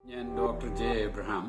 ഞാൻ doctor J Abraham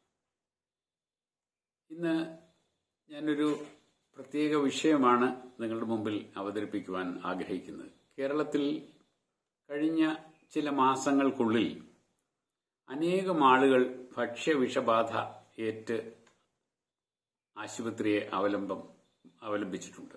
ഇന്ന് ഞാനൊരു പ്രത്യേക വിഷയമാണ് നിങ്ങളുടെ മുമ്പിൽ അവതരിപ്പിക്കുവാൻ ആഗ്രഹിക്കുന്നത് കേരളത്തിൽ കഴിഞ്ഞ ചില മാസങ്ങൾക്കുള്ളിൽ അനേകം ആളുകൾ ഭക്ഷ്യവിഷബാധ ഏറ്റ് ആശുപത്രിയെ അവലംബം അവലംബിച്ചിട്ടുണ്ട്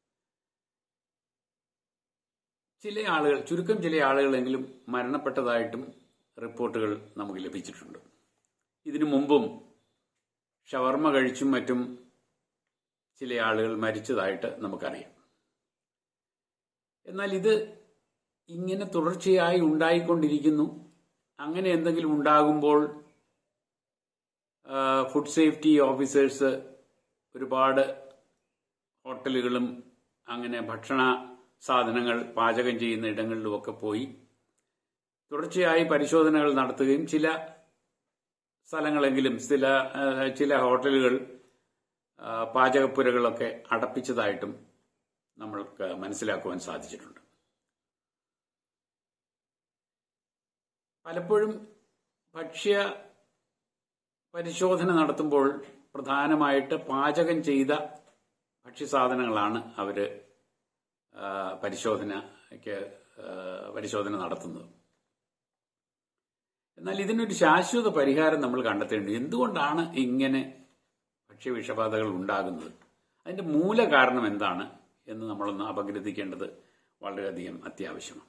ചില ആളുകൾ ചുരുക്കം ചില ആളുകളെങ്കിലും മരണപ്പെട്ടതായിട്ടും റിപ്പോർട്ടുകൾ നമുക്ക് ലഭിച്ചിട്ടുണ്ട് ഇതിനു മുമ്പും ഷവർമ കഴിച്ചും മറ്റും ചില ആളുകൾ മരിച്ചതായിട്ട് നമുക്കറിയാം എന്നാൽ ഇത് ഇങ്ങനെ തുടർച്ചയായി ഉണ്ടായിക്കൊണ്ടിരിക്കുന്നു അങ്ങനെ എന്തെങ്കിലും ഉണ്ടാകുമ്പോൾ ഫുഡ് സേഫ്റ്റി ഓഫീസേഴ്സ് ഒരുപാട് ഹോട്ടലുകളും അങ്ങനെ ഭക്ഷണ സാധനങ്ങൾ പാചകം ചെയ്യുന്ന ഇടങ്ങളിലുമൊക്കെ പോയി തുടർച്ചയായി പരിശോധനകൾ നടത്തുകയും ചില സ്ഥലങ്ങളെങ്കിലും ചില ചില ഹോട്ടലുകൾ പാചകപ്പുരകളൊക്കെ അടപ്പിച്ചതായിട്ടും നമ്മൾക്ക് മനസ്സിലാക്കുവാൻ സാധിച്ചിട്ടുണ്ട് പലപ്പോഴും ഭക്ഷ്യ പരിശോധന നടത്തുമ്പോൾ പ്രധാനമായിട്ട് പാചകം ചെയ്ത ഭക്ഷ്യസാധനങ്ങളാണ് അവര് പരിശോധനയ്ക്ക് പരിശോധന നടത്തുന്നത് എന്നാൽ ഇതിനൊരു ശാശ്വത പരിഹാരം നമ്മൾ കണ്ടെത്തേണ്ടി എന്തുകൊണ്ടാണ് ഇങ്ങനെ ഭക്ഷ്യവിഷബാധകൾ ഉണ്ടാകുന്നത് അതിന്റെ മൂല കാരണം എന്താണ് എന്ന് നമ്മളൊന്ന് അപഗ്രഥിക്കേണ്ടത് വളരെയധികം അത്യാവശ്യമാണ്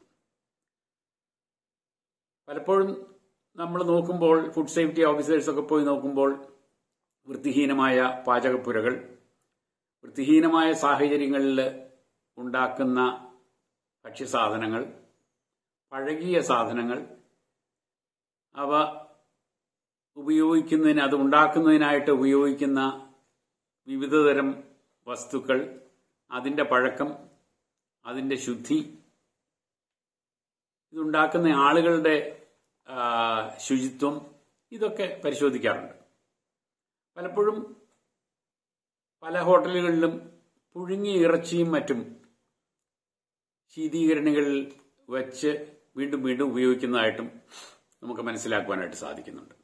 പലപ്പോഴും നമ്മൾ നോക്കുമ്പോൾ ഫുഡ് സേഫ്റ്റി ഓഫീസേഴ്സ് ഒക്കെ പോയി നോക്കുമ്പോൾ വൃത്തിഹീനമായ പാചകപ്പുരകൾ വൃത്തിഹീനമായ സാഹചര്യങ്ങളിൽ ഉണ്ടാക്കുന്ന ഭക്ഷ്യസാധനങ്ങൾ പഴകിയ സാധനങ്ങൾ അവ ഉപയോഗിക്കുന്നതിന് അത് ഉണ്ടാക്കുന്നതിനായിട്ട് ഉപയോഗിക്കുന്ന വിവിധതരം വസ്തുക്കൾ അതിന്റെ പഴക്കം അതിന്റെ ശുദ്ധി ഇതുണ്ടാക്കുന്ന ആളുകളുടെ ശുചിത്വം ഇതൊക്കെ പരിശോധിക്കാറുണ്ട് പലപ്പോഴും പല ഹോട്ടലുകളിലും പുഴുങ്ങിയ ഇറച്ചിയും മറ്റും ശീതീകരണികളിൽ വച്ച് വീണ്ടും വീണ്ടും ഉപയോഗിക്കുന്നതായിട്ടും നമുക്ക് മനസ്സിലാക്കുവാനായിട്ട് സാധിക്കുന്നുണ്ട്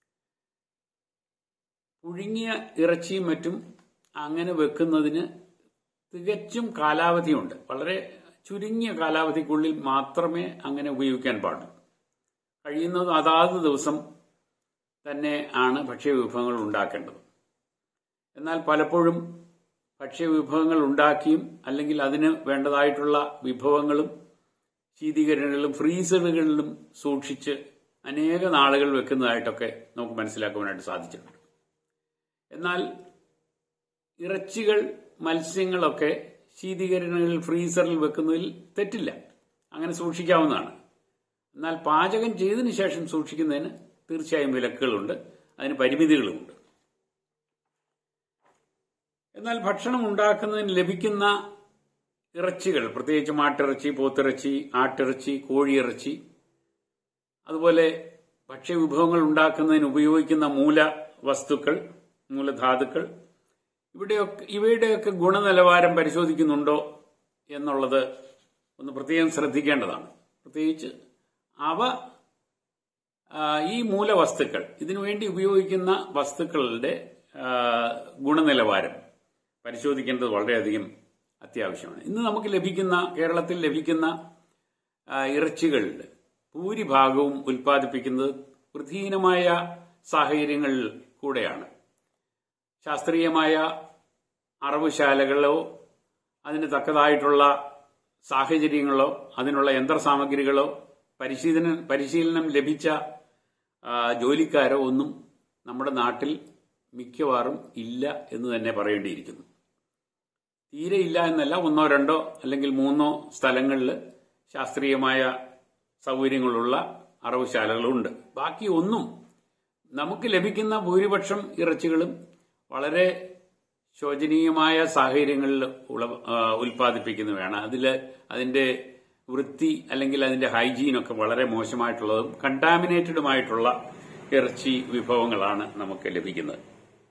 പുഴുങ്ങിയ ഇറച്ചിയും മറ്റും അങ്ങനെ വെക്കുന്നതിന് തികച്ചും കാലാവധിയുണ്ട് വളരെ ചുരുങ്ങിയ കാലാവധിക്കുള്ളിൽ മാത്രമേ അങ്ങനെ ഉപയോഗിക്കാൻ പാടുള്ളൂ കഴിയുന്നതും അതാത് ദിവസം തന്നെ ആണ് ഭക്ഷ്യവിഭവങ്ങൾ ഉണ്ടാക്കേണ്ടത് എന്നാൽ പലപ്പോഴും ഭക്ഷ്യവിഭവങ്ങൾ ഉണ്ടാക്കിയും അല്ലെങ്കിൽ അതിന് വേണ്ടതായിട്ടുള്ള വിഭവങ്ങളും ശീതീകരണങ്ങളിലും ഫ്രീസറുകളിലും സൂക്ഷിച്ച് അനേക നാളുകൾ വെക്കുന്നതായിട്ടൊക്കെ നമുക്ക് മനസ്സിലാക്കുവാനായിട്ട് സാധിച്ചിട്ടുണ്ട് എന്നാൽ ഇറച്ചികൾ മത്സ്യങ്ങളൊക്കെ ശീതീകരണങ്ങളിൽ ഫ്രീസറിൽ വെക്കുന്നതിൽ തെറ്റില്ല അങ്ങനെ സൂക്ഷിക്കാവുന്നതാണ് എന്നാൽ പാചകം ചെയ്തതിനു ശേഷം സൂക്ഷിക്കുന്നതിന് തീർച്ചയായും വിലക്കുകളുണ്ട് അതിന് പരിമിതികളുമുണ്ട് എന്നാൽ ഭക്ഷണം ഉണ്ടാക്കുന്നതിന് ലഭിക്കുന്ന ഇറച്ചികൾ പ്രത്യേകിച്ച് മാട്ടിറച്ചി പോത്തിറച്ചി ആട്ടിറച്ചി കോഴിയിറച്ചി അതുപോലെ ഭക്ഷ്യവിഭവങ്ങൾ ഉണ്ടാക്കുന്നതിന് ഉപയോഗിക്കുന്ന മൂല വസ്തുക്കൾ മൂലധാതുക്കൾ ഇവിടെയൊക്കെ ഇവയുടെയൊക്കെ ഗുണനിലവാരം പരിശോധിക്കുന്നുണ്ടോ എന്നുള്ളത് ഒന്ന് പ്രത്യേകം ശ്രദ്ധിക്കേണ്ടതാണ് പ്രത്യേകിച്ച് അവ ഈ മൂലവസ്തുക്കൾ ഇതിനുവേണ്ടി ഉപയോഗിക്കുന്ന വസ്തുക്കളുടെ ഗുണനിലവാരം പരിശോധിക്കേണ്ടത് വളരെയധികം അത്യാവശ്യമാണ് ഇന്ന് നമുക്ക് ലഭിക്കുന്ന കേരളത്തിൽ ലഭിക്കുന്ന ഇറച്ചികളിൽ ഭൂരിഭാഗവും ഉൽപ്പാദിപ്പിക്കുന്നത് വൃത്തിഹീനമായ സാഹചര്യങ്ങളിൽ കൂടെയാണ് ശാസ്ത്രീയമായ അറവുശാലകളോ അതിന് തക്കതായിട്ടുള്ള സാഹചര്യങ്ങളോ അതിനുള്ള യന്ത്രസാമഗ്രികളോ പരിശീലനം പരിശീലനം ലഭിച്ച ജോലിക്കാരോ ഒന്നും നമ്മുടെ നാട്ടിൽ മിക്കവാറും ഇല്ല എന്ന് തന്നെ പറയേണ്ടിയിരിക്കുന്നു തീരെ ഇല്ല എന്നല്ല ഒന്നോ രണ്ടോ അല്ലെങ്കിൽ മൂന്നോ സ്ഥലങ്ങളിൽ ശാസ്ത്രീയമായ സൗകര്യങ്ങളുള്ള അറവുശാലകളുണ്ട് ബാക്കി ഒന്നും നമുക്ക് ലഭിക്കുന്ന ഭൂരിപക്ഷം ഇറച്ചികളും വളരെ ശോചനീയമായ സാഹചര്യങ്ങളിൽ ഉൽപ്പാദിപ്പിക്കുന്നവയാണ് അതിൽ അതിന്റെ വൃത്തി അല്ലെങ്കിൽ അതിന്റെ ഹൈജീനൊക്കെ വളരെ മോശമായിട്ടുള്ളതും കണ്ടാമിനേറ്റഡുമായിട്ടുള്ള ഇറച്ചി വിഭവങ്ങളാണ് നമുക്ക് ലഭിക്കുന്നത്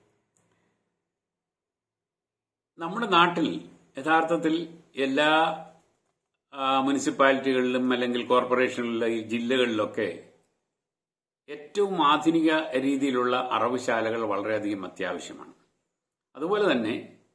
നമ്മുടെ നാട്ടിൽ യഥാർത്ഥത്തിൽ എല്ലാ മുനിസിപ്പാലിറ്റികളിലും അല്ലെങ്കിൽ കോർപ്പറേഷനുകളിലും ഈ ജില്ലകളിലൊക്കെ ഏറ്റവും ആധുനിക രീതിയിലുള്ള അറവുശാലകൾ വളരെയധികം അത്യാവശ്യമാണ് അതുപോലെ തന്നെ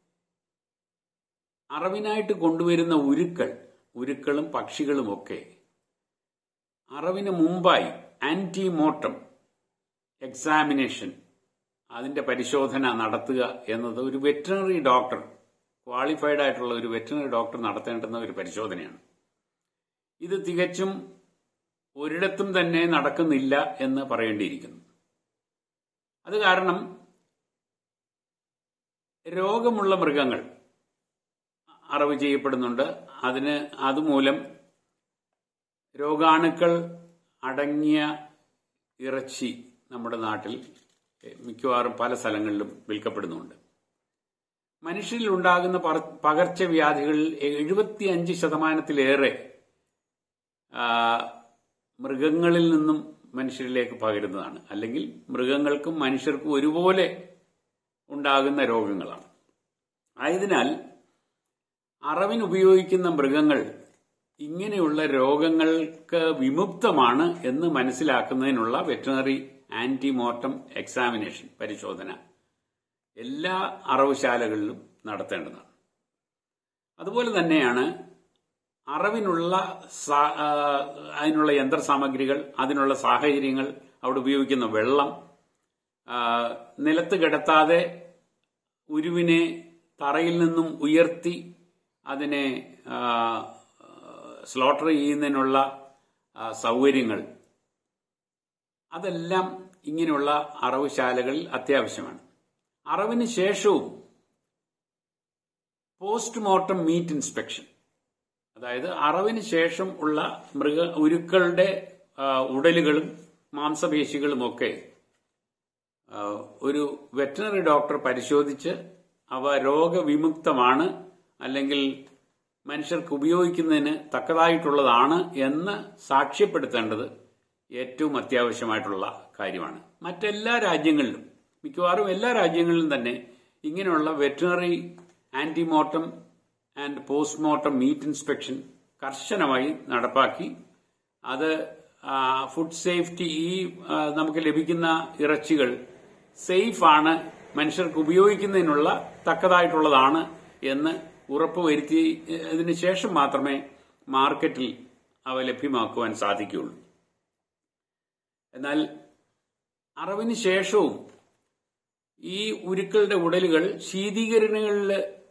അറവിനായിട്ട് കൊണ്ടുവരുന്ന ഉരുക്കൾ ഉരുക്കളും പക്ഷികളുമൊക്കെ അറവിന് മുമ്പായി ആന്റിമോർട്ടം എക്സാമിനേഷൻ അതിന്റെ പരിശോധന നടത്തുക എന്നത് ഒരു വെറ്ററിനറി ഡോക്ടർ ക്വാളിഫൈഡ് ആയിട്ടുള്ള ഒരു വെറ്ററിനറി ഡോക്ടർ നടത്തേണ്ടുന്ന ഒരു പരിശോധനയാണ് ഇത് തികച്ചും ഒരിടത്തും തന്നെ നടക്കുന്നില്ല എന്ന് പറയേണ്ടിയിരിക്കുന്നു അത് കാരണം രോഗമുള്ള മൃഗങ്ങൾ അറവ് ചെയ്യപ്പെടുന്നുണ്ട് അതിന് അതുമൂലം രോഗാണുക്കൾ അടങ്ങിയ ഇറച്ചി നമ്മുടെ നാട്ടിൽ മിക്കവാറും പല സ്ഥലങ്ങളിലും വിൽക്കപ്പെടുന്നുണ്ട് മനുഷ്യരിൽ ഉണ്ടാകുന്ന പകർച്ചവ്യാധികളിൽ എഴുപത്തിയഞ്ച് ശതമാനത്തിലേറെ മൃഗങ്ങളിൽ നിന്നും മനുഷ്യരിലേക്ക് പകരുന്നതാണ് അല്ലെങ്കിൽ മൃഗങ്ങൾക്കും മനുഷ്യർക്കും ഒരുപോലെ ഉണ്ടാകുന്ന രോഗങ്ങളാണ് ആയതിനാൽ അറവിന് ഉപയോഗിക്കുന്ന മൃഗങ്ങൾ ഇങ്ങനെയുള്ള രോഗങ്ങൾക്ക് വിമുക്തമാണ് എന്ന് മനസ്സിലാക്കുന്നതിനുള്ള വെറ്ററിനറി ആന്റിമോർട്ടം എക്സാമിനേഷൻ പരിശോധന എല്ലാ അറവുശാലകളിലും നടത്തേണ്ടതാണ് അതുപോലെ തന്നെയാണ് അറവിനുള്ള അതിനുള്ള യന്ത്രസാമഗ്രികൾ അതിനുള്ള സാഹചര്യങ്ങൾ അവിടെ ഉപയോഗിക്കുന്ന വെള്ളം നിലത്ത് കിടത്താതെ ഉരുവിനെ തറയിൽ നിന്നും ഉയർത്തി അതിനെ സ്ലോട്ടർ ചെയ്യുന്നതിനുള്ള സൗകര്യങ്ങൾ അതെല്ലാം ഇങ്ങനെയുള്ള അറവുശാലകളിൽ അത്യാവശ്യമാണ് അറവിന് ശേഷവും പോസ്റ്റ്മോർട്ടം മീറ്റ് ഇൻസ്പെക്ഷൻ അതായത് അറവിന് ശേഷം ഉള്ള മൃഗ ഉരുക്കളുടെ ഉടലുകളും മാംസപേശികളുമൊക്കെ ഒരു വെറ്ററിനറി ഡോക്ടർ പരിശോധിച്ച് അവ രോഗവിമുക്തമാണ് അല്ലെങ്കിൽ മനുഷ്യർക്ക് ഉപയോഗിക്കുന്നതിന് തക്കതായിട്ടുള്ളതാണ് എന്ന് സാക്ഷ്യപ്പെടുത്തേണ്ടത് ഏറ്റവും അത്യാവശ്യമായിട്ടുള്ള കാര്യമാണ് മറ്റെല്ലാ രാജ്യങ്ങളിലും മിക്കവാറും എല്ലാ രാജ്യങ്ങളിലും തന്നെ ഇങ്ങനെയുള്ള veterinary antemortem and postmortem meat inspection കർശനമായി നടപ്പാക്കി അത് ഫുഡ് സേഫ്റ്റി ഈ നമുക്ക് ലഭിക്കുന്ന ഇറച്ചികൾ സേഫ് ആണ് മനുഷ്യർക്ക് ഉപയോഗിക്കുന്നതിനുള്ള തക്കതായിട്ടുള്ളതാണ് എന്ന് ഉറപ്പുവരുത്തിയതിനു ശേഷം മാത്രമേ മാർക്കറ്റിൽ അവ ലഭ്യമാക്കുവാൻ സാധിക്കുകയുള്ളൂ എന്നാൽ അറവിന് ശേഷവും ഈ ഉരുക്കളുടെ ഉടലുകൾ ശീതീകരണങ്ങളിൽ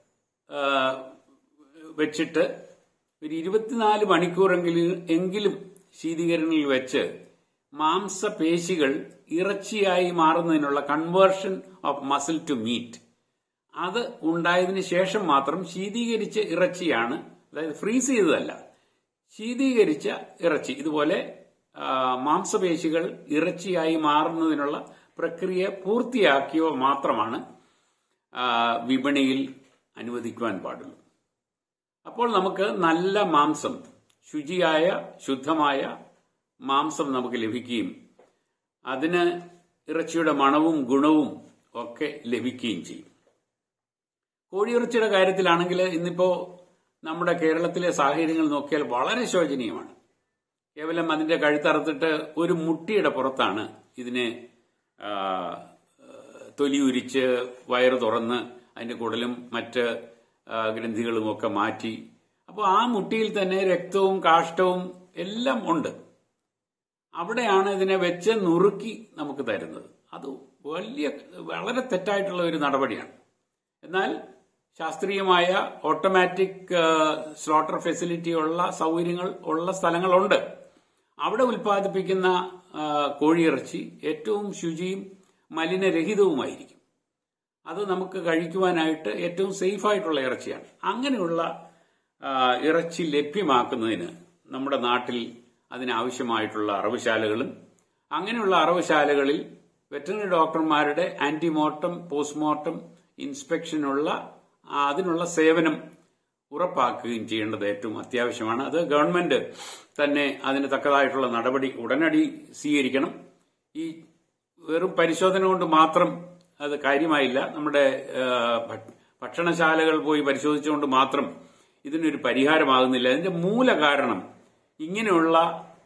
വെച്ചിട്ട് ഒരു ഇരുപത്തിനാല് മണിക്കൂറെങ്കിലും എങ്കിലും ശീതീകരണയിൽ വെച്ച് മാംസപേശികൾ ഇറച്ചിയായി മാറുന്നതിനുള്ള conversion of muscle to meat അത് ഉണ്ടായതിനു ശേഷം മാത്രം ശീതീകരിച്ച ഇറച്ചിയാണ് അതായത് ഫ്രീസ് ചെയ്തതല്ല ശീതീകരിച്ച ഇറച്ചി ഇതുപോലെ മാംസപേശികൾ ഇറച്ചിയായി മാറുന്നതിനുള്ള പ്രക്രിയ പൂർത്തിയാക്കിയവ മാത്രമാണ് വിപണിയിൽ അനുവദിക്കുവാൻ പാടുള്ളൂ അപ്പോൾ നമുക്ക് നല്ല മാംസം ശുചിയായ ശുദ്ധമായ മാംസം നമുക്ക് ലഭിക്കുകയും അതിന് ഇറച്ചിയുടെ മണവും ഗുണവും ഒക്കെ ലഭിക്കുകയും ചെയ്യും കോഴിയിറച്ചിയുടെ കാര്യത്തിലാണെങ്കിൽ ഇന്നിപ്പോ നമ്മുടെ കേരളത്തിലെ സാഹചര്യങ്ങൾ നോക്കിയാൽ വളരെ ശോചനീയമാണ് കേവലം അതിന്റെ കഴുത്തറുത്തിട്ട് ഒരു മുട്ടിയുടെ പുറത്താണ് ഇതിനെ തൊലിയുരിച്ച് വയറ് തുറന്ന് അതിന്റെ കുടലും മറ്റ് ഗ്രന്ഥികളും ഒക്കെ മാറ്റി അപ്പോൾ ആ മുട്ടിയിൽ തന്നെ രക്തവും കാഷ്ടവും എല്ലാം ഉണ്ട് അവിടെയാണ് ഇതിനെ വെച്ച് നുറുക്കി നമുക്ക് തരുന്നത് അത് വലിയ വളരെ തെറ്റായിട്ടുള്ള ഒരു നടപടിയാണ് എന്നാൽ ശാസ്ത്രീയമായ ഓട്ടോമാറ്റിക് സ്ലോട്ടർ ഫെസിലിറ്റി ഉള്ള സൗകര്യങ്ങൾ ഉള്ള സ്ഥലങ്ങളുണ്ട് അവിടെ ഉൽപ്പാദിപ്പിക്കുന്ന കോഴിയിറച്ചി ഏറ്റവും ശുചിയും മലിനരഹിതവുമായിരിക്കും അത് നമുക്ക് കഴിക്കുവാനായിട്ട് ഏറ്റവും സേഫ് ആയിട്ടുള്ള ഇറച്ചിയാണ് അങ്ങനെയുള്ള ഇറച്ചി ലഭ്യമാക്കുന്നതിന് നമ്മുടെ നാട്ടിൽ അതിനാവശ്യമായിട്ടുള്ള അറവുശാലകളും അങ്ങനെയുള്ള അറവുശാലകളിൽ വെറ്ററിനറി ഡോക്ടർമാരുടെ ആന്റിമോർട്ടം പോസ്റ്റ്മോർട്ടം ഇൻസ്പെക്ഷനുള്ള അതിനുള്ള സേവനം ഉറപ്പാക്കുകയും ചെയ്യേണ്ടത് ഏറ്റവും അത്യാവശ്യമാണ് അത് ഗവൺമെന്റ് തന്നെ അതിന് തക്കതായിട്ടുള്ള നടപടി ഉടനടി സ്വീകരിക്കണം ഈ വെറും പരിശോധന കൊണ്ട് മാത്രം അത് കാര്യമായില്ല നമ്മുടെ ഭക്ഷണശാലകൾ പോയി പരിശോധിച്ചുകൊണ്ട് മാത്രം ഇതിനൊരു പരിഹാരമാകുന്നില്ല അതിന്റെ മൂല കാരണം ഇങ്ങനെയുള്ള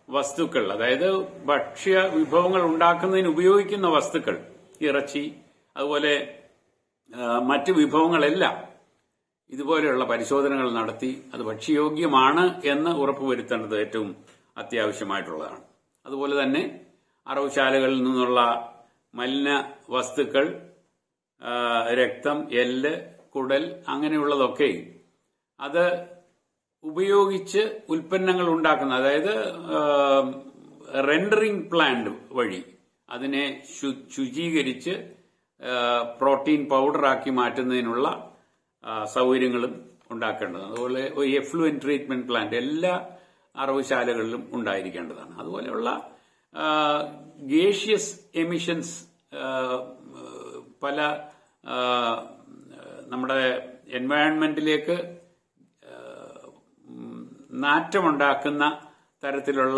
വസ്തുക്കൾ അതായത് ഭക്ഷ്യ വിഭവങ്ങൾ ഉണ്ടാക്കുന്നതിന് ഉപയോഗിക്കുന്ന വസ്തുക്കൾ ഇറച്ചി അതുപോലെ ആ, മറ്റ് വിഭവങ്ങളെല്ലാം ഇതുപോലെയുള്ള പരിശോധനകൾ നടത്തി അത് ഭക്ഷ്യയോഗ്യമാണ് എന്ന് ഉറപ്പുവരുത്തേണ്ടത് ഏറ്റവും അത്യാവശ്യമായിട്ടുള്ളതാണ് അതുപോലെ തന്നെ അറവുശാലകളിൽ നിന്നുള്ള മലിന വസ്തുക്കൾ ആ, രക്തം എല്ല് കുടൽ അങ്ങനെയുള്ളതൊക്കെ അത് ഉപയോഗിച്ച് ഉൽപ്പന്നങ്ങൾ ഉണ്ടാക്കുന്ന അതായത് റെൻഡറിംഗ് പ്ലാന്റ് വഴി അതിനെ ശു- ശുചീകരിച്ച് ആ, പ്രോട്ടീൻ പൗഡറാക്കി മാറ്റുന്നതിനുള്ള ആ, സൗകര്യങ്ങളും ഉണ്ടാക്കേണ്ടതാണ് അതുപോലെ ഒരു എഫ്ലുവൻ ട്രീറ്റ്മെന്റ് പ്ലാന്റ് എല്ലാ അറവുശാലകളിലും ഉണ്ടായിരിക്കേണ്ടതാണ് അതുപോലെയുള്ള ഗേഷ്യസ് എമിഷൻസ് പല ആ, നമ്മുടെ എൻവയൺമെന്റിലേക്ക് ഉം, നാറ്റമുണ്ടാക്കുന്ന തരത്തിലുള്ള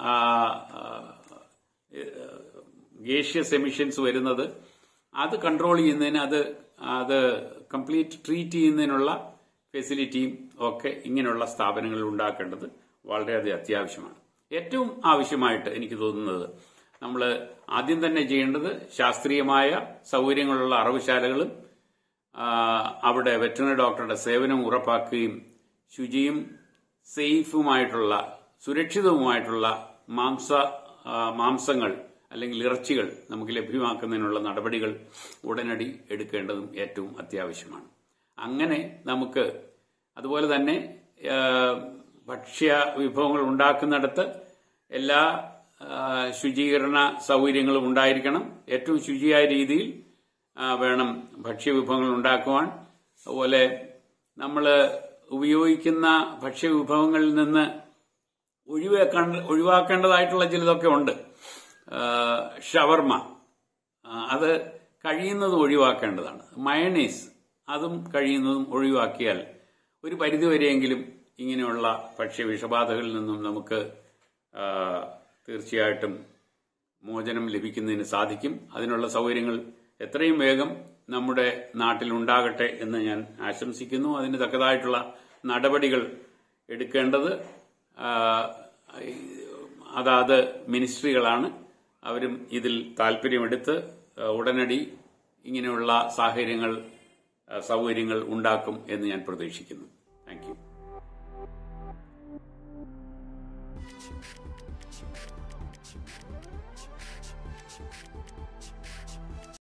ഗേഷ്യസ് എമിഷൻസ് വരുന്നത് അത് കൺട്രോൾ ചെയ്യുന്നതിന് അത് അത് കംപ്ലീറ്റ് ട്രീറ്റ് ചെയ്യുന്നതിനുള്ള ഫെസിലിറ്റിയും ഒക്കെ ഇങ്ങനെയുള്ള സ്ഥാപനങ്ങളിൽ ഉണ്ടാക്കേണ്ടത് വളരെയധികം അത്യാവശ്യമാണ് ഏറ്റവും ആവശ്യമായിട്ട് എനിക്ക് തോന്നുന്നത് നമ്മൾ ആദ്യം തന്നെ ചെയ്യേണ്ടത് ശാസ്ത്രീയമായ സൗകര്യങ്ങളുള്ള അറവുശാലകളും ആ, അവിടെ വെറ്ററിനറി ഡോക്ടറുടെ സേവനം ഉറപ്പാക്കുകയും ശുചിയും സേഫുമായിട്ടുള്ള സുരക്ഷിതവുമായിട്ടുള്ള മാംസ ആ, മാംസങ്ങൾ അല്ലെങ്കിൽ ഇറച്ചികൾ നമുക്ക് ലഭ്യമാക്കുന്നതിനുള്ള നടപടികൾ ഉടനടി എടുക്കേണ്ടതും ഏറ്റവും അത്യാവശ്യമാണ് അങ്ങനെ നമുക്ക് അതുപോലെ തന്നെ ആ, ഭക്ഷ്യ വിഭവങ്ങൾ ഉണ്ടാക്കുന്നിടത്ത് എല്ലാ ആ, ശുചീകരണ സൗകര്യങ്ങളും ഉണ്ടായിരിക്കണം ഏറ്റവും ശുചിയായ രീതിയിൽ ആ, വേണം ഭക്ഷ്യവിഭവങ്ങൾ ഉണ്ടാക്കുവാൻ അതുപോലെ നമ്മൾ ഉപയോഗിക്കുന്ന ഭക്ഷ്യവിഭവങ്ങളിൽ നിന്ന് ഒഴിവാക്കേണ്ട ഒഴിവാക്കേണ്ടതായിട്ടുള്ള ചിലതൊക്കെ ഉണ്ട് ആ, ഷവർമ ആ, അത് കഴിയുന്നതും ഒഴിവാക്കേണ്ടതാണ് മയണീസ് അതും കഴിയുന്നതും ഒഴിവാക്കിയാൽ ഒരു പരിധിവരെയെങ്കിലും ഇങ്ങനെയുള്ള ഭക്ഷ്യ വിഷബാധകളിൽ നിന്നും നമുക്ക് ആ, തീർച്ചയായിട്ടും മോചനം ലഭിക്കുന്നതിന് സാധിക്കും അതിനുള്ള സൗകര്യങ്ങൾ എത്രയും വേഗം നമ്മുടെ നാട്ടിൽ ഉണ്ടാകട്ടെ എന്ന് ഞാൻ ആശംസിക്കുന്നു അതിന് തക്കതായിട്ടുള്ള നടപടികൾ എടുക്കേണ്ടത് ആ, അതാത് മിനിസ്ട്രികളാണ് അവരും ഇതിൽ താല്പര്യമെടുത്ത് ആ, ഉടനടി ഇങ്ങനെയുള്ള സാഹചര്യങ്ങൾ ആ, സൗകര്യങ്ങൾ ഉണ്ടാക്കും എന്ന് ഞാൻ പ്രതീക്ഷിക്കുന്നു